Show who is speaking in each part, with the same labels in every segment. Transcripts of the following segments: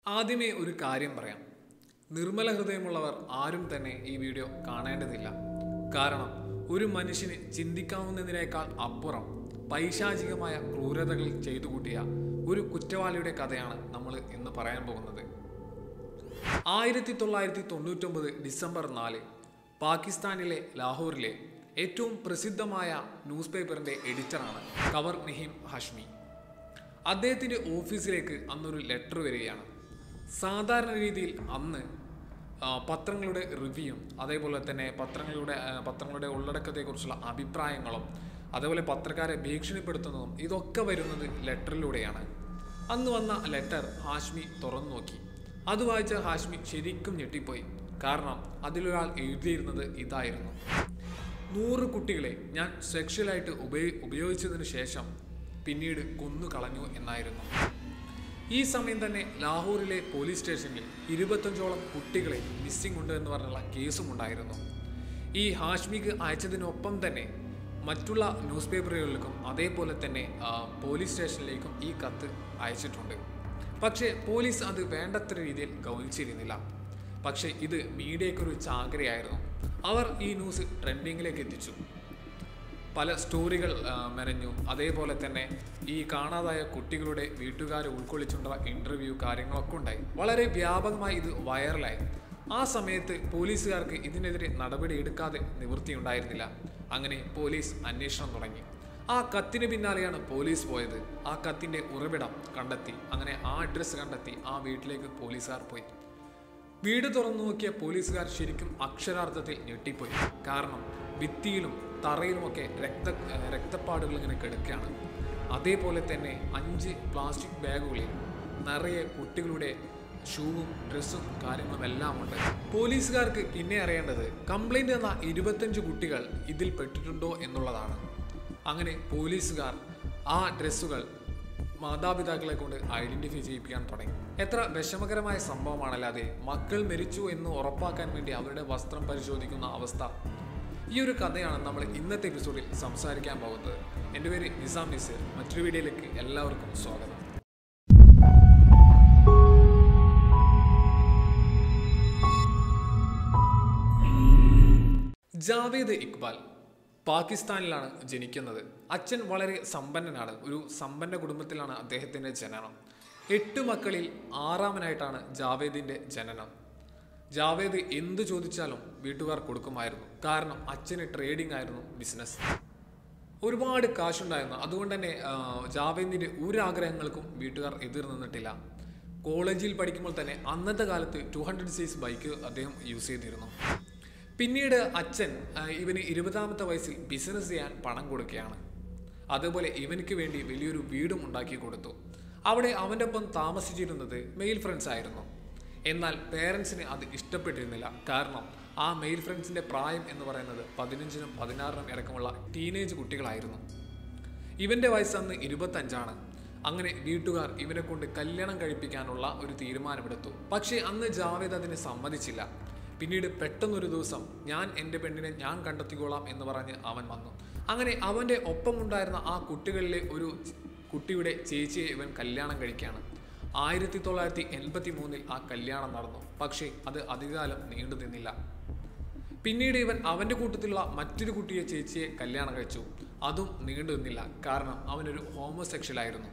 Speaker 1: ആദ്യമേ ഒരു കാര്യം പറയാം നിർമ്മല ഹൃദയമുള്ളവർ ആരും തന്നെ ഈ വീഡിയോ കാണേണ്ടതില്ല കാരണം ഒരു മനുഷ്യന് ചിന്തിക്കാവുന്നതിനേക്കാൾ അപ്പുറം പൈശാചികമായ ക്രൂരതകൾ ചെയ്തു കൂട്ടിയ ഒരു കുറ്റവാളിയുടെ കഥയാണ് നമ്മൾ ഇന്ന് പറയാൻ പോകുന്നത് ആയിരത്തി തൊള്ളായിരത്തി തൊണ്ണൂറ്റൊമ്പത് ഡിസംബർ നാല് പാകിസ്ഥാനിലെ ലാഹോറിലെ ഏറ്റവും പ്രസിദ്ധമായ ന്യൂസ് പേപ്പറിന്റെ എഡിറ്ററാണ് കവർ നഹീം ഹാഷ്മി അദ്ദേഹത്തിൻ്റെ ഓഫീസിലേക്ക് അന്നൊരു ലെറ്റർ വരികയാണ് സാധാരണ രീതിയിൽ അന്ന് ആ, പത്രങ്ങളുടെ റിവ്യൂയും അതേപോലെ തന്നെ പത്രങ്ങളുടെ ആ, പത്രങ്ങളുടെ ഉള്ളടക്കത്തെക്കുറിച്ചുള്ള അഭിപ്രായങ്ങളും അതേപോലെ പത്രക്കാരെ ഭീഷണിപ്പെടുത്തുന്നതും ഇതൊക്കെ വരുന്നത് ലെറ്ററിലൂടെയാണ് അന്ന് വന്ന ലെറ്റർ ഹാഷ്മി തുറന്നു നോക്കി അത് വായിച്ച ഹാഷ്മി ശരിക്കും ഞെട്ടിപ്പോയി കാരണം അതിലൊരാൾ എഴുതിയിരുന്നത് ഇതായിരുന്നു നൂറ് കുട്ടികളെ ഞാൻ സെക്ഷലായിട്ട് ഉപയോ ഉപയോഗിച്ചതിന് ശേഷം പിന്നീട് കൊന്നു കളഞ്ഞു എന്നായിരുന്നു ഈ സമയം തന്നെ ലാഹോറിലെ പോലീസ് സ്റ്റേഷനിൽ ഇരുപത്തഞ്ചോളം കുട്ടികളെ മിസ്സിംഗ് ഉണ്ട് എന്ന് പറഞ്ഞുള്ള കേസും ഉണ്ടായിരുന്നു ഈ ഹാഷ്മിക്ക് അയച്ചതിനൊപ്പം തന്നെ മറ്റുള്ള ന്യൂസ് പേപ്പറുകളിലേക്കും അതേപോലെ തന്നെ ആ, പോലീസ് സ്റ്റേഷനിലേക്കും ഈ കത്ത് അയച്ചിട്ടുണ്ട് പക്ഷേ പോലീസ് അത് വേണ്ടത്ര രീതിയിൽ ഗൗനിച്ചിരുന്നില്ല പക്ഷേ ഇത് മീഡിയയ്ക്കൊരു ചാകരയായിരുന്നു അവർ ഈ ന്യൂസ് ട്രെൻഡിങ്ങിലേക്ക് എത്തിച്ചു പല സ്റ്റോറികൾ ആ, മെനഞ്ഞു അതേപോലെ തന്നെ ഈ കാണാതായ കുട്ടികളുടെ വീട്ടുകാരെ ഉൾക്കൊള്ളിച്ചുള്ള ഇന്റർവ്യൂ കാര്യങ്ങളൊക്കെ ഉണ്ടായി വളരെ വ്യാപകമായി ഇത് വൈറലായി ആ സമയത്ത് പോലീസുകാർക്ക് ഇതിനെതിരെ നടപടി എടുക്കാതെ നിവൃത്തിയുണ്ടായിരുന്നില്ല അങ്ങനെ പോലീസ് അന്വേഷണം തുടങ്ങി ആ കത്തിന് പിന്നാലെയാണ് പോലീസ് പോയത് ആ കത്തിന്റെ ഉറവിടം കണ്ടെത്തി അങ്ങനെ ആ അഡ്രസ്സ് കണ്ടെത്തി ആ വീട്ടിലേക്ക് പോലീസുകാർ പോയി വീട് തുറന്നു നോക്കിയ പോലീസുകാർ ശരിക്കും അക്ഷരാർത്ഥത്തിൽ ഞെട്ടിപ്പോയി കാരണം ഭിത്തിയിലും തറയിലുമൊക്കെ രക്ത ഏഹ് രക്തപ്പാടുകൾ ഇങ്ങനെ കിടക്കുകയാണ് അതേപോലെ തന്നെ അഞ്ച് പ്ലാസ്റ്റിക് ബാഗുകളിൽ നിറയെ കുട്ടികളുടെ ഷൂവും ഡ്രസ്സും കാര്യങ്ങളും എല്ലാം ഉണ്ട് പോലീസുകാർക്ക് പിന്നെ അറിയേണ്ടത് കംപ്ലൈന്റ് എന്ന ഇരുപത്തഞ്ച് കുട്ടികൾ ഇതിൽ പെട്ടിട്ടുണ്ടോ എന്നുള്ളതാണ് അങ്ങനെ പോലീസുകാർ ആ ഡ്രസ്സുകൾ മാതാപിതാക്കളെ കൊണ്ട് ഐഡന്റിഫൈ ചെയ്യിപ്പിക്കാൻ തുടങ്ങി എത്ര വിഷമകരമായ സംഭവമാണല്ലാതെ മക്കൾ മരിച്ചു എന്ന് ഉറപ്പാക്കാൻ വേണ്ടി അവരുടെ വസ്ത്രം പരിശോധിക്കുന്ന അവസ്ഥ ഈ ഒരു കഥയാണ് നമ്മൾ ഇന്നത്തെ എപ്പിസോഡിൽ സംസാരിക്കാൻ പോകുന്നത് എൻ്റെ പേര് നിസാം നിസീർ മറ്റൊരു വീഡിയോയിലേക്ക് എല്ലാവർക്കും സ്വാഗതം ജാവേദ് ഇക്ബാൽ പാകിസ്ഥാനിലാണ് ജനിക്കുന്നത് അച്ഛൻ വളരെ സമ്പന്നനാണ് ഒരു സമ്പന്ന കുടുംബത്തിലാണ് അദ്ദേഹത്തിൻ്റെ ജനനം എട്ട് മക്കളിൽ ആറാമനായിട്ടാണ് ജാവേദിൻ്റെ ജനനം ജാവേദ് എന്തു ചോദിച്ചാലും വീട്ടുകാർ കൊടുക്കുമായിരുന്നു കാരണം അച്ഛന് ട്രേഡിംഗ് ആയിരുന്നു ബിസിനസ് ഒരുപാട് കാശുണ്ടായിരുന്നു അതുകൊണ്ട് തന്നെ ആ, ജാവേദിന്റെ ഒരു ആഗ്രഹങ്ങൾക്കും വീട്ടുകാർ എതിർ നിന്നിട്ടില്ല കോളേജിൽ പഠിക്കുമ്പോൾ തന്നെ അന്നത്തെ കാലത്ത് ടു ഹൺഡ്രഡ് സീസ് ബൈക്ക് അദ്ദേഹം യൂസ് ചെയ്തിരുന്നു പിന്നീട് അച്ഛൻ ആ, ഇവന് ഇരുപതാമത്തെ വയസ്സിൽ ബിസിനസ് ചെയ്യാൻ പണം കൊടുക്കുകയാണ് അതുപോലെ ഇവനക്ക് വേണ്ടി വലിയൊരു വീടും ഉണ്ടാക്കി കൊടുത്തു അവിടെ അവൻ്റെ ഒപ്പം താമസിച്ചിരുന്നത് മെയിൽ ഫ്രണ്ട്സ് ആയിരുന്നു എന്നാൽ പേരൻസിന് അത് ഇഷ്ടപ്പെട്ടിരുന്നില്ല കാരണം ആ മെയിൽ ഫ്രണ്ട്സിന്റെ പ്രായം എന്ന് പറയുന്നത് പതിനഞ്ചിനും പതിനാറിനും ഇറക്കമുള്ള ടീനേജ് കുട്ടികളായിരുന്നു ഇവന്റെ വയസ്സ് അന്ന് ഇരുപത്തഞ്ചാണ് അങ്ങനെ വീട്ടുകാർ ഇവനെ കൊണ്ട് കല്യാണം കഴിപ്പിക്കാനുള്ള ഒരു തീരുമാനമെടുത്തു പക്ഷേ അന്ന് ജാവേദ് അതിന് സമ്മതിച്ചില്ല പിന്നീട് പെട്ടെന്നൊരു ദിവസം ഞാൻ എൻ്റെ പെണ്ണിനെ ഞാൻ കണ്ടെത്തിക്കോളാം എന്ന് പറഞ്ഞ് അവൻ വന്നു അങ്ങനെ അവൻ്റെ ഒപ്പമുണ്ടായിരുന്ന ആ കുട്ടികളിലെ ഒരു കുട്ടിയുടെ ചേച്ചിയെ ഇവൻ കല്യാണം കഴിക്കുകയാണ് ആയിരത്തി തൊള്ളായിരത്തി എൺപത്തി മൂന്നിൽ ആ കല്യാണം നടന്നു പക്ഷേ അത് അധികകാലം നീണ്ടു നിന്നില്ല പിന്നീട് ഇവൻ അവന്റെ കൂട്ടത്തിലുള്ള മറ്റൊരു കുട്ടിയെ ചേച്ചിയെ കല്യാണം കഴിച്ചു അതും നീണ്ടു നിന്നില്ല കാരണം അവനൊരു ഹോമോസെക്ഷൽ ആയിരുന്നു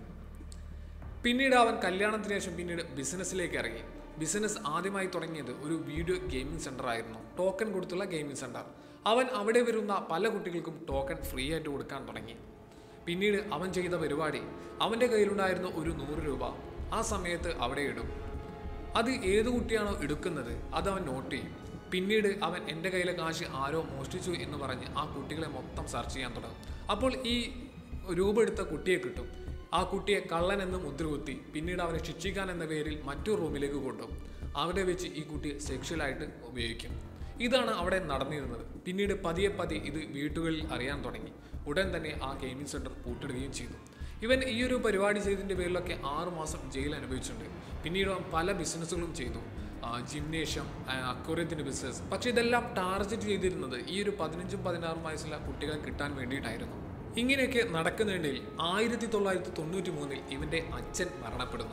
Speaker 1: പിന്നീട് അവൻ കല്യാണത്തിന് ശേഷം പിന്നീട് ബിസിനസ്സിലേക്ക് ഇറങ്ങി ബിസിനസ് ആദ്യമായി തുടങ്ങിയത് ഒരു വീഡിയോ ഗെയിമിംഗ് സെന്റർ ആയിരുന്നു ടോക്കൺ കൊടുത്തുള്ള ഗെയിമിംഗ് സെന്റർ അവൻ അവിടെ വരുന്ന പല കുട്ടികൾക്കും ടോക്കൺ ഫ്രീ ആയിട്ട് കൊടുക്കാൻ തുടങ്ങി പിന്നീട് അവൻ ചെയ്ത പരിപാടി അവൻ്റെ കയ്യിലുണ്ടായിരുന്ന ഒരു നൂറ് രൂപ ആ സമയത്ത് അവിടെ ഇടും അത് ഏത് കുട്ടിയാണോ എടുക്കുന്നത് അത് അവൻ നോട്ട് ചെയ്യും പിന്നീട് അവൻ എൻ്റെ കയ്യിലെ കാശ് ആരോ മോഷ്ടിച്ചു എന്ന് പറഞ്ഞ് ആ കുട്ടികളെ മൊത്തം സെർച്ച് ചെയ്യാൻ തുടങ്ങും അപ്പോൾ ഈ രൂപ എടുത്ത കുട്ടിയെ കിട്ടും ആ കുട്ടിയെ കള്ളൻ എന്ന് മുദ്രകുത്തി പിന്നീട് അവനെ ശിക്ഷിക്കാൻ എന്ന പേരിൽ മറ്റൊരു റൂമിലേക്ക് കൊണ്ടുപോകും അവിടെ വെച്ച് ഈ കുട്ടിയെ സെക്ഷലായിട്ട് ഉപയോഗിക്കും ഇതാണ് അവിടെ നടന്നിരുന്നത് പിന്നീട് പതിയെ പതിയെ ഇത് വീട്ടുകളിൽ അറിയാൻ തുടങ്ങി ഉടൻ തന്നെ ആ ഗെയിമിംഗ് സെന്റർ പൂട്ടിടുകയും ചെയ്തു ഇവൻ ഈ ഒരു പരിപാടി ചെയ്തതിന്റെ പേരിലൊക്കെ ആറു മാസം ജയിൽ അനുഭവിച്ചിട്ടുണ്ട് പിന്നീട് അവൻ പല ബിസിനസ്സുകളും ചെയ്തു ജിംനേഷ്യം അക്വറിയത്തിന്റെ ബിസിനസ് പക്ഷെ ഇതെല്ലാം ടാർഗറ്റ് ചെയ്തിരുന്നത് ഈ ഒരു പതിനഞ്ചും പതിനാറും വയസ്സുള്ള കുട്ടികളെ കിട്ടാൻ വേണ്ടിയിട്ടായിരുന്നു ഇങ്ങനെയൊക്കെ നടക്കുന്നതിനിടയിൽ ആയിരത്തി തൊള്ളായിരത്തി തൊണ്ണൂറ്റി മൂന്നിൽ ഇവന്റെ അച്ഛൻ മരണപ്പെടുന്നു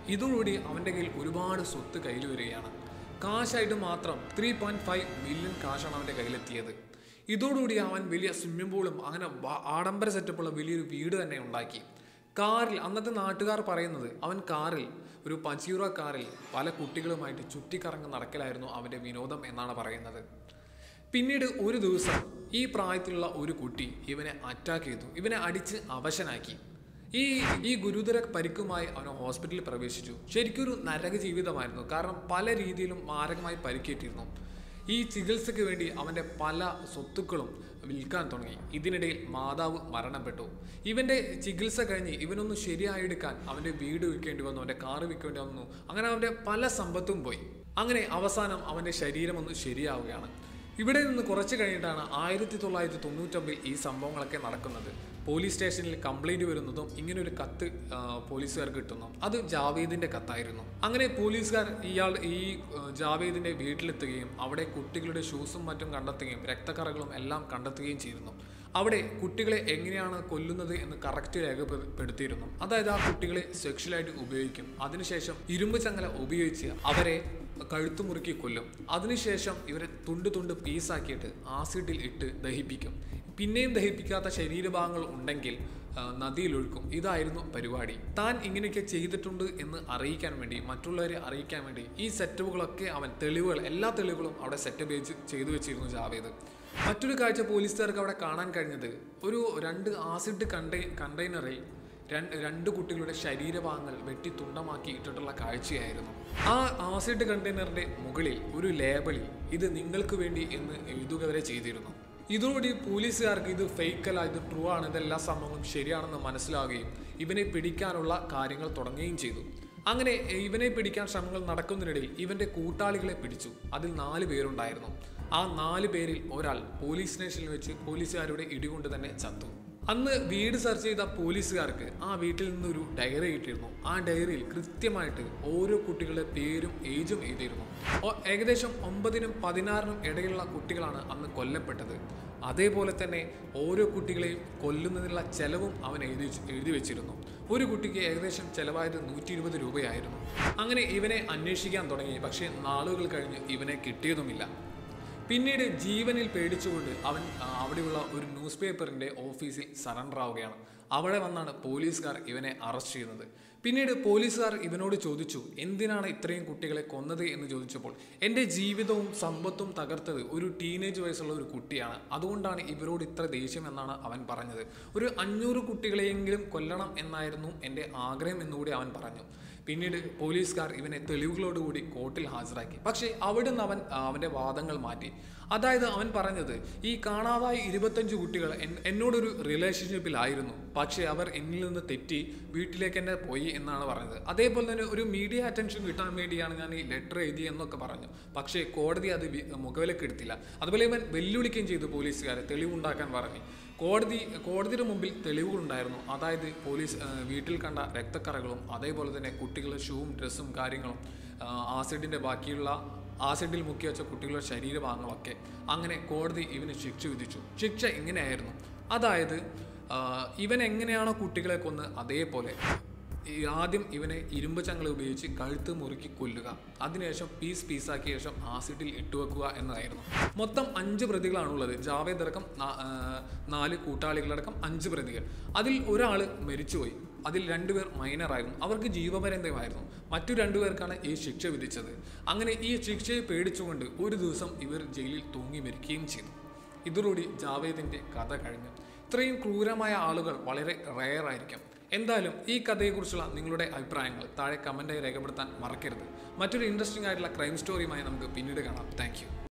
Speaker 1: ഇതോടുകൂടി അവൻ്റെ കയ്യിൽ ഒരുപാട് സ്വത്ത് കയ്യിൽ വരികയാണ് കാശായിട്ട് മാത്രം ത്രീ പോയിന്റ് ഫൈവ് മില്യൺ കാശാണ് അവൻ്റെ കയ്യിലെത്തിയത് ഇതോടുകൂടി അവൻ വലിയ സ്വിമ്മിംഗ് പൂളും അങ്ങനെ വ- ആഡംബര സെറ്റപ്പുള്ള വലിയൊരു വീട് തന്നെ ഉണ്ടാക്കി കാറിൽ അന്നത്തെ നാട്ടുകാർ പറയുന്നത് അവൻ കാറിൽ ഒരു പച്ചീറ കാറിൽ പല കുട്ടികളുമായിട്ട് ചുറ്റിക്കറങ്ങി നടക്കലായിരുന്നു അവൻ്റെ വിനോദം എന്നാണ് പറയുന്നത് പിന്നീട് ഒരു ദിവസം ഈ പ്രായത്തിലുള്ള ഒരു കുട്ടി ഇവനെ അറ്റാക്ക് ചെയ്തു ഇവനെ അടിച്ച് അവശനാക്കി ഈ ഈ ഗുരുതര പരിക്കുമായി അവൻ ഹോസ്പിറ്റലിൽ പ്രവേശിച്ചു ശരിക്കും ഒരു നരക ജീവിതമായിരുന്നു കാരണം പല രീതിയിലും മാരകമായി പരിക്കേറ്റിരുന്നു ഈ ചികിത്സയ്ക്ക് വേണ്ടി അവൻ്റെ പല സ്വത്തുക്കളും വിൽക്കാൻ തുടങ്ങി ഇതിനിടയിൽ മാതാവ് മരണപ്പെട്ടു ഇവൻ്റെ ചികിത്സ കഴിഞ്ഞ് ഇവനൊന്ന് ശരിയായെടുക്കാൻ അവൻ്റെ വീട് വിൽക്കേണ്ടി വന്നു അവൻ്റെ കാറ് വിൽക്കേണ്ടി വന്നു അങ്ങനെ അവൻ്റെ പല സമ്പത്തും പോയി അങ്ങനെ അവസാനം അവൻ്റെ ശരീരം ഒന്ന് ശരിയാവുകയാണ് ഇവിടെ നിന്ന് കുറച്ച് കഴിഞ്ഞിട്ടാണ് ആയിരത്തി തൊള്ളായിരത്തി തൊണ്ണൂറ്റൊമ്പതിൽ ഈ സംഭവങ്ങളൊക്കെ നടക്കുന്നത് പോലീസ് സ്റ്റേഷനിൽ കംപ്ലൈന്റ് വരുന്നതും ഇങ്ങനെ ഒരു കത്ത് ആ, പോലീസുകാർക്ക് കിട്ടുന്നു അത് ജാവേദിന്റെ കത്തായിരുന്നു അങ്ങനെ പോലീസുകാർ ഇയാൾ ഈ ആ, ജാവേദിന്റെ വീട്ടിലെത്തുകയും അവിടെ കുട്ടികളുടെ ഷൂസും മറ്റും കണ്ടെത്തുകയും രക്തക്കറകളും എല്ലാം കണ്ടെത്തുകയും ചെയ്തിരുന്നു അവിടെ കുട്ടികളെ എങ്ങനെയാണ് കൊല്ലുന്നത് എന്ന് കറക്റ്റ് രേഖപ്പെടുത്തിയിരുന്നു അതായത് ആ കുട്ടികളെ സെക്ഷലായിട്ട് ഉപയോഗിക്കും അതിനുശേഷം ഇരുമ്പ് ചങ്ങല ഉപയോഗിച്ച് അവരെ കഴുത്തു മുറുക്കി കൊല്ലും അതിനുശേഷം ഇവരെ തുണ്ട് തുണ്ട് പീസാക്കിയിട്ട് ആസിഡിൽ ഇട്ട് ദഹിപ്പിക്കും പിന്നെയും ദഹിപ്പിക്കാത്ത ശരീരഭാഗങ്ങൾ ഉണ്ടെങ്കിൽ ആ, നദിയിലൊഴുക്കും ഇതായിരുന്നു പരിപാടി താൻ ഇങ്ങനെയൊക്കെ ചെയ്തിട്ടുണ്ട് എന്ന് അറിയിക്കാൻ വേണ്ടി മറ്റുള്ളവരെ അറിയിക്കാൻ വേണ്ടി ഈ സെറ്റപ്പുകളൊക്കെ അവൻ തെളിവുകൾ എല്ലാ തെളിവുകളും അവിടെ സെറ്റപ്പ് ചെയ്തു വെച്ചിരുന്നു ജാവേദ് മറ്റൊരു കാഴ്ച പോലീസുകാർക്ക് അവിടെ കാണാൻ കഴിഞ്ഞത് ഒരു രണ്ട് ആസിഡ് കണ്ടെയ് കണ്ടെയ്നറിൽ രണ്ട് രണ്ട് കുട്ടികളുടെ ശരീരഭാഗങ്ങൾ വെട്ടി തുണ്ടമാക്കി ഇട്ടിട്ടുള്ള കാഴ്ചയായിരുന്നു ആ ആസിഡ് കണ്ടെയ്നറിന്റെ മുകളിൽ ഒരു ലേബലിൽ ഇത് നിങ്ങൾക്ക് വേണ്ടി എന്ന് എഴുതുക വരെ ചെയ്തിരുന്നു ഇതോടുകൂടി പോലീസുകാർക്ക് ഇത് ഫേക്ക് അല്ല ഇത് ട്രൂ ആണ് ഇതെല്ലാ സംഭവങ്ങളും ശരിയാണെന്ന് മനസ്സിലാവുകയും ഇവനെ പിടിക്കാനുള്ള കാര്യങ്ങൾ തുടങ്ങുകയും ചെയ്തു അങ്ങനെ ഇവനെ പിടിക്കാൻ ശ്രമങ്ങൾ നടക്കുന്നതിനിടയിൽ ഇവന്റെ കൂട്ടാളികളെ പിടിച്ചു അതിൽ നാല് പേരുണ്ടായിരുന്നു ആ നാല് പേരിൽ ഒരാൾ പോലീസ് സ്റ്റേഷനിൽ വെച്ച് പോലീസുകാരുടെ ഇടികൊണ്ട് തന്നെ ചത്തു അന്ന് വീട് സെർച്ച് ചെയ്ത പോലീസുകാർക്ക് ആ വീട്ടിൽ നിന്നൊരു ഡയറി കിട്ടിയിരുന്നു ആ ഡയറിയിൽ കൃത്യമായിട്ട് ഓരോ കുട്ടികളുടെ പേരും ഏജും എഴുതിയിരുന്നു ഓ- ഏകദേശം ഒമ്പതിനും പതിനാറിനും ഇടയിലുള്ള കുട്ടികളാണ് അന്ന് കൊല്ലപ്പെട്ടത് അതേപോലെ തന്നെ ഓരോ കുട്ടികളെയും കൊല്ലുന്നതിനുള്ള ചെലവും അവൻ എഴുതി വെച്ച്- എഴുതി വെച്ചിരുന്നു ഒരു കുട്ടിക്ക് ഏകദേശം ചെലവായത് നൂറ്റി ഇരുപത് രൂപയായിരുന്നു അങ്ങനെ ഇവനെ അന്വേഷിക്കാൻ തുടങ്ങി പക്ഷേ നാളുകൾ കഴിഞ്ഞ് ഇവനെ കിട്ടിയതുമില്ല പിന്നീട് ജീവനിൽ പേടിച്ചുകൊണ്ട് അവൻ ആ, അവിടെയുള്ള ഒരു ന്യൂസ് പേപ്പറിന്റെ ഓഫീസിൽ സറണ്ടർ ആവുകയാണ് അവിടെ വന്നാണ് പോലീസുകാർ ഇവനെ അറസ്റ്റ് ചെയ്യുന്നത് പിന്നീട് പോലീസുകാർ ഇവനോട് ചോദിച്ചു എന്തിനാണ് ഇത്രയും കുട്ടികളെ കൊന്നത് എന്ന് ചോദിച്ചപ്പോൾ എൻ്റെ ജീവിതവും സമ്പത്തും തകർത്തത് ഒരു ടീനേജ് വയസ്സുള്ള ഒരു കുട്ടിയാണ് അതുകൊണ്ടാണ് ഇവരോട് ഇത്ര ദേഷ്യം എന്നാണ് അവൻ പറഞ്ഞത് ഒരു അഞ്ഞൂറ് കുട്ടികളെയെങ്കിലും കൊല്ലണം എന്നായിരുന്നു എൻ്റെ ആഗ്രഹം എന്നുകൂടി അവൻ പറഞ്ഞു പിന്നീട് പോലീസുകാർ ഇവനെ തെളിവുകളോടുകൂടി കോർട്ടിൽ ഹാജരാക്കി പക്ഷേ അവിടുന്ന് അവൻ ആ, അവന്റെ വാദങ്ങൾ മാറ്റി അതായത് അവൻ പറഞ്ഞത് ഈ കാണാതായ ഇരുപത്തഞ്ച് കുട്ടികൾ എൻ- എന്നോടൊരു റിലേഷൻഷിപ്പിലായിരുന്നു പക്ഷേ അവർ എന്നിൽ നിന്ന് തെറ്റി വീട്ടിലേക്ക് തന്നെ പോയി എന്നാണ് പറഞ്ഞത് അതേപോലെ തന്നെ ഒരു മീഡിയ അറ്റൻഷൻ കിട്ടാൻ വേണ്ടിയാണ് ഞാൻ ഈ ലെറ്റർ എഴുതി എന്നൊക്കെ പറഞ്ഞു പക്ഷേ കോടതി അത് വി- മുഖവിലേക്ക് എടുത്തില്ല അതുപോലെ ഇവൻ വെല്ലുവിളിക്കുകയും ചെയ്തു പോലീസുകാരെ തെളിവുണ്ടാക്കാൻ പറഞ്ഞു കോടതി കോടതിയുടെ മുമ്പിൽ തെളിവുകളുണ്ടായിരുന്നു അതായത് പോലീസ് ആ, വീട്ടിൽ കണ്ട രക്തക്കറകളും അതേപോലെ തന്നെ കുട്ടികളുടെ ഷൂവും ഡ്രസ്സും കാര്യങ്ങളും ആ, ആസിഡിന്റെ ബാക്കിയുള്ള ആസിഡിൽ മുക്കി വെച്ച കുട്ടികളുടെ ശരീരഭാഗങ്ങളൊക്കെ അങ്ങനെ കോടതി ഇവന് ശിക്ഷ വിധിച്ചു ശിക്ഷ ഇങ്ങനെയായിരുന്നു അതായത് ആ, ഇവൻ എങ്ങനെയാണോ കുട്ടികളെ കൊന്ന് അതേപോലെ ഈ ആദ്യം ഇവനെ ഇരുമ്പ് ചങ്ങല ഉപയോഗിച്ച് കഴുത്ത് മുറുക്കി കൊല്ലുക അതിനുശേഷം പീസ് പീസാക്കിയ ശേഷം ആസിഡിൽ ഇട്ടുവെക്കുക എന്നതായിരുന്നു മൊത്തം അഞ്ച് പ്രതികളാണുള്ളത് ജാവേദ് അടക്കം നാ- ആ, നാല് കൂട്ടാളികളടക്കം അഞ്ച് പ്രതികൾ അതിൽ ഒരാൾ മരിച്ചുപോയി അതിൽ രണ്ടുപേർ മൈനറായിരുന്നു അവർക്ക് ജീവപര്യന്തമായിരുന്നു മറ്റു രണ്ടുപേർക്കാണ് ഈ ശിക്ഷ വിധിച്ചത് അങ്ങനെ ഈ ശിക്ഷയെ പേടിച്ചുകൊണ്ട് ഒരു ദിവസം ഇവർ ജയിലിൽ തൂങ്ങി മരിക്കുകയും ചെയ്തു ഇതോടുകൂടി ജാവേദിന്റെ കഥ കഴിഞ്ഞു ഇത്രയും ക്രൂരമായ ആളുകൾ വളരെ റെയർ ആയിരിക്കും എന്തായാലും ഈ കഥയെക്കുറിച്ചുള്ള നിങ്ങളുടെ അഭിപ്രായങ്ങൾ താഴെ കമൻറ്റായി രേഖപ്പെടുത്താൻ മറക്കരുത് മറ്റൊരു ഇൻട്രസ്റ്റിംഗ് ആയിട്ടുള്ള ക്രൈം സ്റ്റോറിയുമായി നമുക്ക് പിന്നീട് കാണാം താങ്ക്